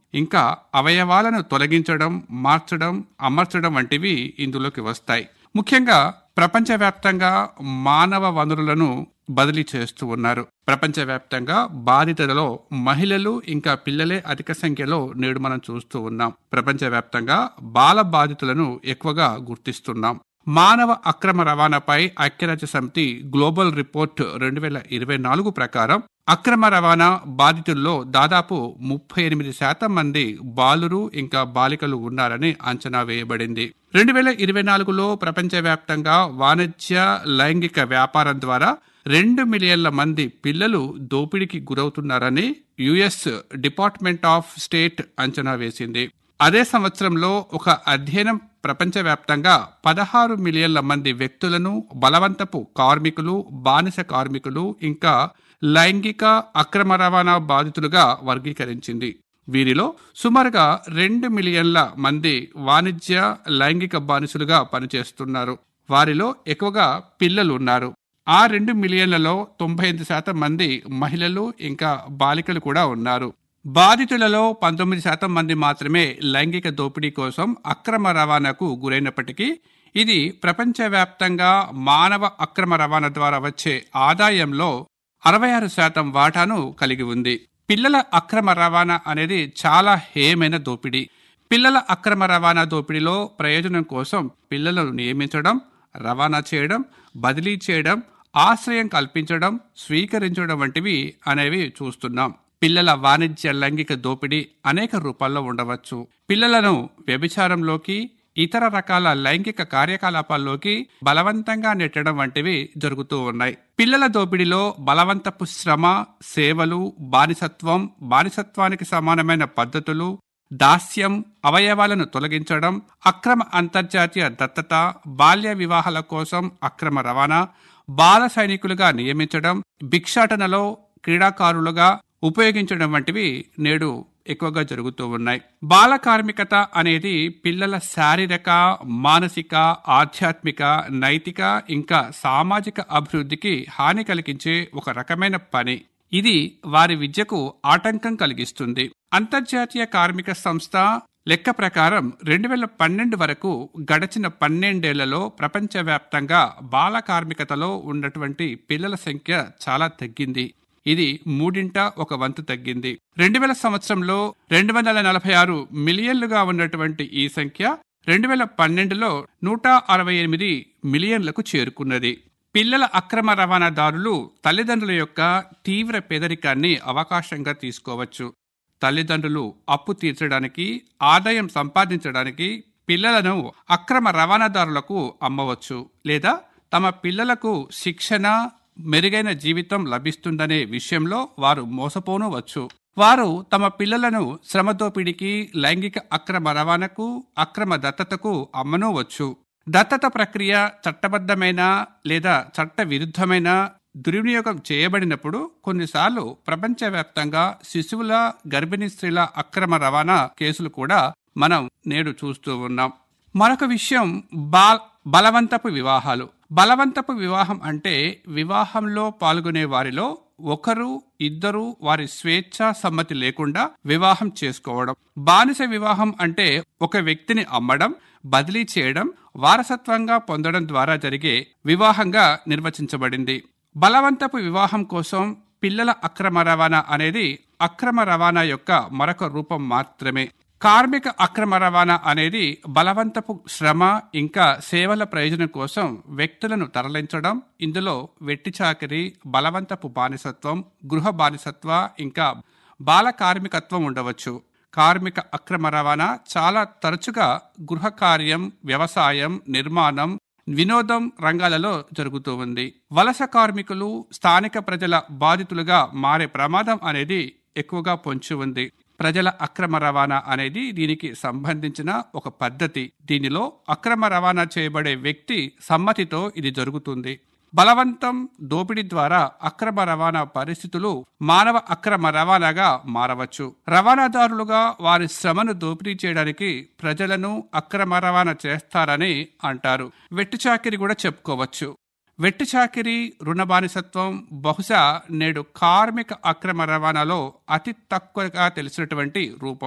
ఇంకా అవయవాలను తొలగించడం మార్చడం అమర్చడం వంటివి ఇందులోకి వస్తాయి ముఖ్యంగా ప్రపంచవ్యాప్తంగా మానవ వనరులను బదిలీ చేస్తూ ఉన్నారు ప్రపంచవ్యాప్తంగా బాధితులలో మహిళలు ఇంకా పిల్లలే అధిక సంఖ్యలో నేడు మనం చూస్తూ ఉన్నాం ప్రపంచవ్యాప్తంగా బాల బాధితులను ఎక్కువగా గుర్తిస్తున్నాం మానవ అక్రమ రవాణాపై ఐక్యరాజ్య సమితి గ్లోబల్ రిపోర్ట్ రెండు వేల ఇరవై నాలుగు ప్రకారం అక్రమ రవాణా బాధితుల్లో దాదాపు ముప్పై ఎనిమిది శాతం మంది బాలురు ఇంకా బాలికలు ఉన్నారని అంచనా వేయబడింది రెండు వేల ఇరవై నాలుగులో ప్రపంచవ్యాప్తంగా వాణిజ్య లైంగిక వ్యాపారం ద్వారా రెండు మిలియన్ల మంది పిల్లలు దోపిడీకి గురవుతున్నారని యుఎస్ డిపార్ట్మెంట్ ఆఫ్ స్టేట్ అంచనా వేసింది అదే సంవత్సరంలో ఒక అధ్యయనం ప్రపంచవ్యాప్తంగా పదహారు మిలియన్ల మంది వ్యక్తులను బలవంతపు కార్మికులు బానిస కార్మికులు ఇంకా లైంగిక అక్రమ రవాణా బాధితులుగా వర్గీకరించింది వీరిలో సుమారుగా రెండు మిలియన్ల మంది వాణిజ్య లైంగిక బానిసలుగా పనిచేస్తున్నారు వారిలో ఎక్కువగా పిల్లలు ఉన్నారు ఆ రెండు మిలియన్లలో తొంభై ఎనిమిది శాతం మంది మహిళలు ఇంకా బాలికలు కూడా ఉన్నారు బాధితులలో పంతొమ్మిది శాతం మంది మాత్రమే లైంగిక దోపిడీ కోసం అక్రమ రవాణాకు గురైనప్పటికీ ఇది ప్రపంచవ్యాప్తంగా మానవ అక్రమ రవాణా ద్వారా వచ్చే ఆదాయంలో అరవై ఆరు శాతం వాటాను కలిగి ఉంది పిల్లల అక్రమ రవాణా అనేది చాలా హేయమైన దోపిడీ పిల్లల అక్రమ రవాణా దోపిడీలో ప్రయోజనం కోసం పిల్లలను నియమించడం రవాణా చేయడం బదిలీ చేయడం ఆశ్రయం కల్పించడం స్వీకరించడం వంటివి అనేవి చూస్తున్నాం పిల్లల వాణిజ్య లైంగిక దోపిడీ అనేక రూపాల్లో ఉండవచ్చు పిల్లలను వ్యభిచారంలోకి ఇతర రకాల లైంగిక కార్యకలాపాల్లోకి బలవంతంగా నెట్టడం వంటివి జరుగుతూ ఉన్నాయి పిల్లల దోపిడీలో బలవంతపు శ్రమ సేవలు బానిసత్వం బానిసత్వానికి సమానమైన పద్ధతులు దాస్యం అవయవాలను తొలగించడం అక్రమ అంతర్జాతీయ దత్తత బాల్య వివాహాల కోసం అక్రమ రవాణా బాల సైనికులుగా నియమించడం భిక్షాటనలో క్రీడాకారులుగా ఉపయోగించడం వంటివి నేడు ఎక్కువగా జరుగుతూ ఉన్నాయి బాల కార్మికత అనేది పిల్లల శారీరక మానసిక ఆధ్యాత్మిక నైతిక ఇంకా సామాజిక అభివృద్ధికి హాని కలిగించే ఒక రకమైన పని ఇది వారి విద్యకు ఆటంకం కలిగిస్తుంది అంతర్జాతీయ కార్మిక సంస్థ లెక్క ప్రకారం రెండు వేల పన్నెండు వరకు గడచిన పన్నెండేళ్లలో ప్రపంచవ్యాప్తంగా బాల కార్మికతలో ఉన్నటువంటి పిల్లల సంఖ్య చాలా తగ్గింది ఇది మూడింట ఒక వంతు తగ్గింది రెండు వేల సంవత్సరంలో రెండు వందల నలభై ఆరు మిలియన్లుగా ఉన్నటువంటి ఈ సంఖ్య రెండు వేల పన్నెండులో నూట అరవై ఎనిమిది మిలియన్లకు చేరుకున్నది పిల్లల అక్రమ రవాణాదారులు తల్లిదండ్రుల యొక్క తీవ్ర పేదరికాన్ని అవకాశంగా తీసుకోవచ్చు తల్లిదండ్రులు అప్పు తీర్చడానికి ఆదాయం సంపాదించడానికి పిల్లలను అక్రమ రవాణాదారులకు అమ్మవచ్చు లేదా తమ పిల్లలకు శిక్షణ మెరుగైన జీవితం లభిస్తుందనే విషయంలో వారు మోసపోనవచ్చు వారు తమ పిల్లలను శ్రమదోపిడికి లైంగిక అక్రమ రవాణాకు అక్రమ దత్తతకు అమ్మనవచ్చు దత్తత ప్రక్రియ చట్టబద్ధమైన లేదా చట్ట విరుద్ధమైన దుర్వినియోగం చేయబడినప్పుడు కొన్నిసార్లు ప్రపంచవ్యాప్తంగా శిశువుల గర్భిణీ స్త్రీల అక్రమ రవాణా కేసులు కూడా మనం నేడు చూస్తూ ఉన్నాం మరొక విషయం బాల్ బలవంతపు వివాహాలు బలవంతపు వివాహం అంటే వివాహంలో పాల్గొనే వారిలో ఒకరు ఇద్దరు వారి స్వేచ్ఛ సమ్మతి లేకుండా వివాహం చేసుకోవడం బానిస వివాహం అంటే ఒక వ్యక్తిని అమ్మడం బదిలీ చేయడం వారసత్వంగా పొందడం ద్వారా జరిగే వివాహంగా నిర్వచించబడింది బలవంతపు వివాహం కోసం పిల్లల అక్రమ రవాణా అనేది అక్రమ రవాణా యొక్క మరొక రూపం మాత్రమే కార్మిక అక్రమ రవాణా అనేది బలవంతపు శ్రమ ఇంకా సేవల ప్రయోజనం కోసం వ్యక్తులను తరలించడం ఇందులో వెట్టి చాకరీ బలవంతపు బానిసత్వం గృహ బానిసత్వ ఇంకా బాల కార్మికత్వం ఉండవచ్చు కార్మిక అక్రమ రవాణా చాలా తరచుగా గృహ కార్యం వ్యవసాయం నిర్మాణం వినోదం రంగాలలో జరుగుతూ ఉంది వలస కార్మికులు స్థానిక ప్రజల బాధితులుగా మారే ప్రమాదం అనేది ఎక్కువగా పొంచి ఉంది ప్రజల అక్రమ రవాణా అనేది దీనికి సంబంధించిన ఒక పద్ధతి దీనిలో అక్రమ రవాణా చేయబడే వ్యక్తి సమ్మతితో ఇది జరుగుతుంది బలవంతం దోపిడీ ద్వారా అక్రమ రవాణా పరిస్థితులు మానవ అక్రమ రవాణాగా మారవచ్చు రవాణాదారులుగా వారి శ్రమను దోపిడీ చేయడానికి ప్రజలను అక్రమ రవాణా చేస్తారని అంటారు వెట్టి చాకిరి కూడా చెప్పుకోవచ్చు వెట్టి చాకిరి రుణ బానిసత్వం బహుశా నేడు కార్మిక అక్రమ రవాణాలో అతి తక్కువగా తెలిసినటువంటి రూపం